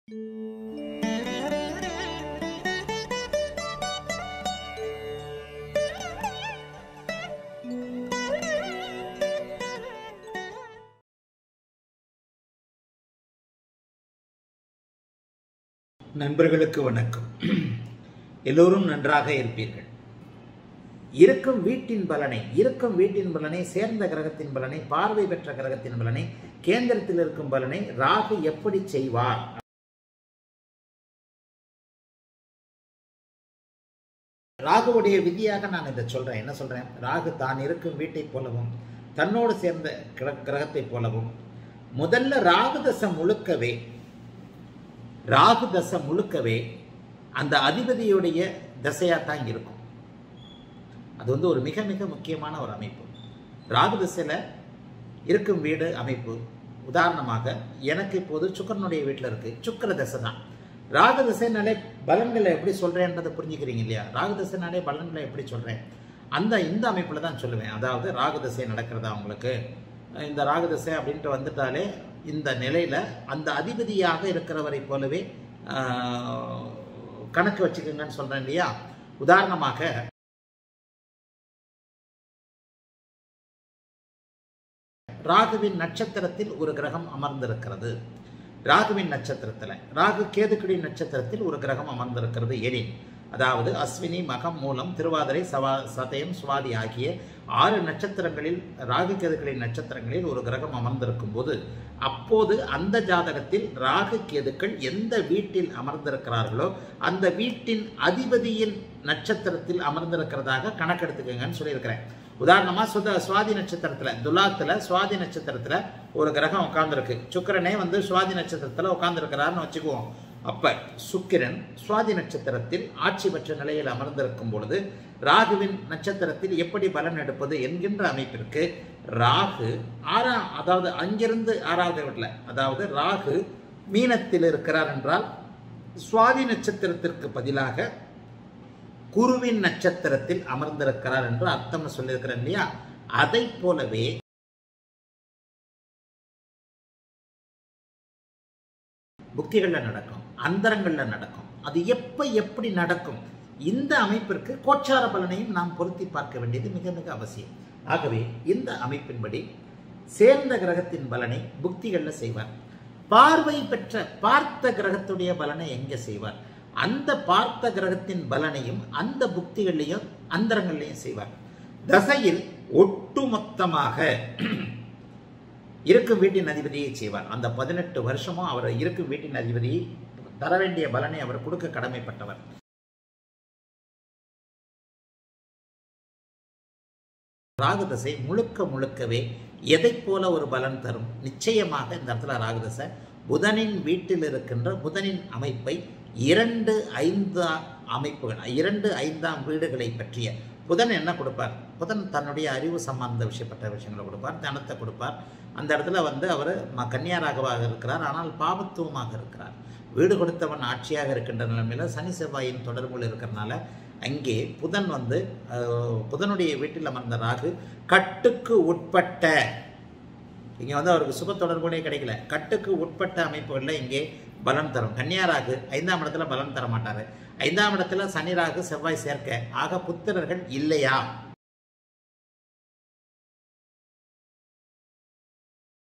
நண்பர்களுக்கு வணக்கம் எல்லோரும் நன்றாக இருப்பீர்கள் இருக்கும் வீட்டின் பலனை இருக்கும் வீட்டின் பலனை சேர்ந்த கிரகத்தின் பலனை பார்வை பெற்ற கிரகத்தின் பலனை கேந்திரத்தில் இருக்கும் பலனை ராகு எப்படி செய்வார் ராகுவுடைய விதியாக நான் இதை சொல்றேன் என்ன சொல்றேன் ராகு தான் இருக்கும் வீட்டை போலவும் தன்னோடு சேர்ந்த கிர- கிரகத்தை போலவும் முதல்ல ராகு தசை முழுக்கவே ராகு தசை முழுக்கவே அந்த அதிபதியுடைய தசையாக தான் இருக்கும் அது வந்து ஒரு மிக மிக முக்கியமான ஒரு அமைப்பு ராகு தசையில் இருக்கும் வீடு அமைப்பு உதாரணமாக எனக்கு இப்போது சுக்கரனுடைய வீட்டில் இருக்கு சுக்கர தசை தான் ராகு தசைனாலே பலன்களை எப்படி சொல்றேன்றதை புரிஞ்சுக்கிறீங்க இல்லையா ராகு தசைனாலே பலன்களை எப்படி சொல்றேன் அந்த இந்த அமைப்பில் தான் சொல்லுவேன் அதாவது ராகு தசை நடக்கிறதா உங்களுக்கு இந்த ராகு தசை அப்படின்ட்டு வந்துட்டாலே இந்த நிலையில அந்த அதிபதியாக இருக்கிறவரை போலவே ஆஹ், கணக்கு வச்சுக்கோங்கன்னு சொல்றேன் இல்லையா உதாரணமாக ராகுவின் நட்சத்திரத்தில் ஒரு கிரகம் அமர்ந்திருக்கிறது ராகுவின் நட்சத்திரத்தில் ராகு கேதுக்குடி நட்சத்திரத்தில் ஒரு கிரகம் அமர்ந்திருக்கிறது எனின் அதாவது அஸ்வினி மகம் மூலம் திருவாதிரை சவா சதயம் சுவாதி ஆகிய ஆறு நட்சத்திரங்களில் ராகு கேதுக்களின் நட்சத்திரங்களில் ஒரு கிரகம் அமர்ந்திருக்கும் போது அப்போது அந்த ஜாதகத்தில் ராகு கேதுக்கள் எந்த வீட்டில் அமர்ந்திருக்கிறார்களோ அந்த வீட்டின் அதிபதியின் நட்சத்திரத்தில் அமர்ந்திருக்கிறதாக கணக்கெடுத்துக்கங்கன்னு சொல்லியிருக்கிறேன் உதாரணமா சுத சுவாதி நட்சத்திரத்துல துலாத்துல சுவாதி நட்சத்திரத்துல ஒரு கிரகம் உட்கார்ந்துருக்கு சுக்கிரனே வந்து சுவாதி நட்சத்திரத்துல உட்கார்ந்துருக்கிறாருன்னு வச்சுக்குவோம் அப்ப சுக்கிரன் சுவாதி நட்சத்திரத்தில் ஆட்சி பெற்ற நிலையில் அமர்ந்திருக்கும் பொழுது ராகுவின் நட்சத்திரத்தில் எப்படி பலன் எடுப்பது என்கின்ற அமைப்பிற்கு ராகு ஆறாம் அதாவது அங்கிருந்து ஆறாவது வீட்டில் அதாவது ராகு மீனத்தில் இருக்கிறார் என்றால் சுவாதி நட்சத்திரத்திற்கு பதிலாக குருவின் நட்சத்திரத்தில் அமர்ந்திருக்கிறார் என்று அர்த்தம்னு சொல்லியிருக்கிறேன் இல்லையா அதை போலவே புக்திகளில் நடக்கும் அந்தரங்களில் நடக்கும் அது எப்ப எப்படி நடக்கும் இந்த அமைப்பிற்கு கோச்சார பலனையும் நாம் பொருத்தி பார்க்க வேண்டியது மிக மிக அவசியம் ஆகவே இந்த அமைப்பின்படி சேர்ந்த கிரகத்தின் பலனை புக்திகளில் செய்வார் பார்வை பெற்ற பார்த்த கிரகத்துடைய பலனை எங்க செய்வார் அந்த பார்த்த கிரகத்தின் பலனையும் அந்த புக்திகளையும் அந்தரங்களையும் செய்வார் தசையில் ஒட்டுமொத்தமாக இருக்கும் வீட்டின் அதிபதியை செய்வார் அந்த பதினெட்டு வருஷமும் அவர் இருக்கும் வீட்டின் அதிபதியை தர வேண்டிய பலனை அவர் கொடுக்க கடமைப்பட்டவர் ராகுதசை முழுக்க முழுக்கவே எதை போல ஒரு பலன் தரும் நிச்சயமாக இந்த இடத்துல ராகுதசை புதனின் வீட்டில் இருக்கின்ற புதனின் அமைப்பை இரண்டு ஐந்தாம் அமைப்புகள் இரண்டு ஐந்தாம் வீடுகளை பற்றிய புதன் என்ன கொடுப்பார் புதன் தன்னுடைய அறிவு சம்பந்த விஷயப்பட்ட விஷயங்களை கொடுப்பார் தனத்தை கொடுப்பார் அந்த இடத்துல வந்து அவர் கன்னியாராகவாக இருக்கிறார் ஆனால் பாபத்துவமாக இருக்கிறார் வீடு கொடுத்தவன் ஆட்சியாக இருக்கின்ற நிலைமையில சனி செவ்வாயின் தொடர்புகள் இருக்கிறனால அங்கே புதன் வந்து அஹ், புதனுடைய வீட்டில் அமர்ந்த ராகு கட்டுக்கு உட்பட்ட இங்கே வந்து அவருக்கு சுப தொடர்புடைய கிடைக்கல கட்டுக்கு உட்பட்ட அமைப்புகளில் இங்கே பலன் தரும் கன்னியாராகு ஐந்தாம் இடத்துல பலன் தர மாட்டாரு ஐந்தாம் இடத்துல சனி ராகு செவ்வாய் சேர்க்க ஆக புத்திரர்கள் இல்லையா